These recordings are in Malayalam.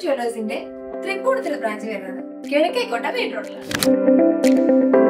ജ്വല്ലേഴ്സിന്റെ തൃക്കൂടത്തിലെ ബ്രാഞ്ച് വരുന്നത് കിഴക്കേക്കോട്ട മെയിൻ റോഡിലാണ്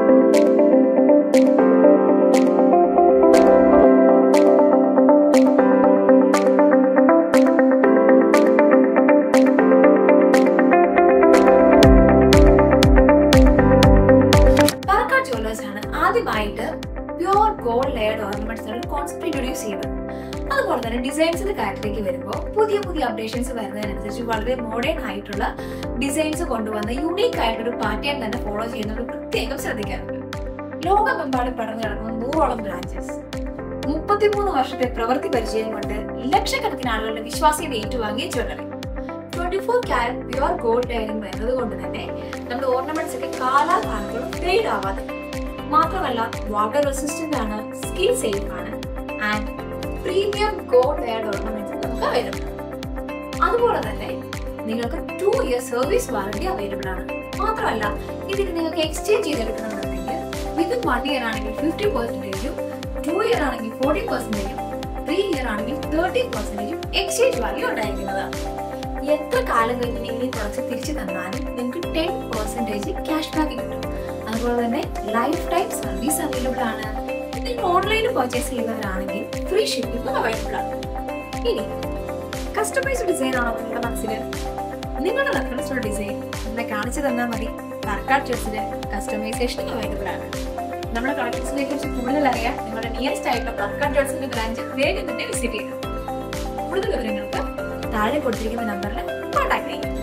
പാലക്കാട് ജ്വല്ലേഴ്സ് ആണ് ആദ്യമായിട്ട് pure gold layered ornaments concept introduce ചെയ്തത് അതുപോലെ തന്നെ ഡിസൈൻസിന്റെ കാര്യത്തിലേക്ക് വരുമ്പോൾ പുതിയ പുതിയ അപ്ഡേഷൻസ് വരുന്നതിനനുസരിച്ച് വളരെ മോഡേൺ ആയിട്ടുള്ള ഡിസൈൻസ് കൊണ്ടുവന്ന് യൂണീക്ക് ആയിട്ടൊരു പാറ്റേൺ തന്നെ ഫോളോ ചെയ്യുന്നത് പ്രത്യേകം ശ്രദ്ധിക്കാറുണ്ട് ലോകമെമ്പാടും പടർന്നു കിടക്കുന്ന നൂറോളം ബ്രാഞ്ചസ് മുപ്പത്തിമൂന്ന് വർഷത്തെ പ്രവൃത്തി പരിചയം കൊണ്ട് ലക്ഷക്കണക്കിന് ആളുകളുടെ വിശ്വാസ്യത ഏറ്റുവാങ്ങിയ jewellery twenty four carat pure gold layering വരുന്നത് കൊണ്ട് തന്നെ നമ്മുടെ ഓർണമെന്റ്സ് ഒക്കെ കാലാകാലത്തോളം ഫെയ്ഡ് ആവാതെ മാത്രമല്ല വാട്ടർ റെസിസ്റ്റന്റ് ആണ് സ്കിൻ സേഫ് ആണ് and premium gold layered ornaments നമുക്ക് അവൈലബിൾ ആണ് അതുപോലെ തന്നെ നിങ്ങൾക്ക് two year service warranty available ആണ് മാത്രമല്ല ഇതിന് നിങ്ങൾക്ക് എക്സ്ചേഞ്ച് ചെയ്തെടുക്കണമെന്നുണ്ടെങ്കിൽ വിത്തിൻ വൺ ഇയർ ആണെങ്കിൽ ഫിഫ്റ്റി പെർസെന്റേജും ടു ഇയർ ആണെങ്കിൽ ഫോർട്ടി പെർസെന്റേജും ത്രീ ഇയർ ആണെങ്കിൽ തേർട്ടി പെർസെന്റേജും എക്സ്ചേഞ്ച് വാല്യൂ ഉണ്ടായിരിക്കുന്നതാണ് എത്ര കാലം കഴിഞ്ഞ് നിങ്ങൾ ഈ കുറച്ച് തിരിച്ചു തന്നാലും നിങ്ങൾക്ക് ടെൻ പെർസെന്റേജ് ക്യാഷ് ബാക്ക് കിട്ടും അതുപോലെ തന്നെ ലൈഫ് ടൈം സർവീസ് അവൈലബിൾ ആണ് നിങ്ങൾ ഓൺലൈനിൽ പർച്ചേസ് ചെയ്യുന്നവരാണെങ്കിൽ ഫ്രീ ഷിപ്പിംഗ് അവൈലബിൾ ആണ് ഇനി കസ്റ്റമൈസ്ഡ് ഡിസൈൻ ആണോ നിങ്ങളുടെ മനസ്സിൽ നിങ്ങളുടെ റെഫറൻസുള്ള ഡിസൈൻ നമ്മളെ കാണിച്ചു തന്നാൽ മതി പാർക്കാട് ഡ്രസ്സിന് കസ്റ്റമൈസേഷൻ അവൈലബിൾ ആണ് നമ്മുടെ കളക്ഷൻസിനെ കുറിച്ച് കൂടുതൽ അറിയാൻ നിങ്ങളുടെ നിയറസ്റ്റ് ആയിട്ടുള്ള പാർക്കാട് ഡ്രസ്സിന്റെ ബ്രാഞ്ച് വേഗം തന്നെ വിസിറ്റ് ചെയ്യുക കൂടുതൽ വിവരങ്ങൾക്ക് താഴെ കൊടുത്തിരിക്കുന്ന നമ്പറിൽ കോൺടാക്ട് ചെയ്യും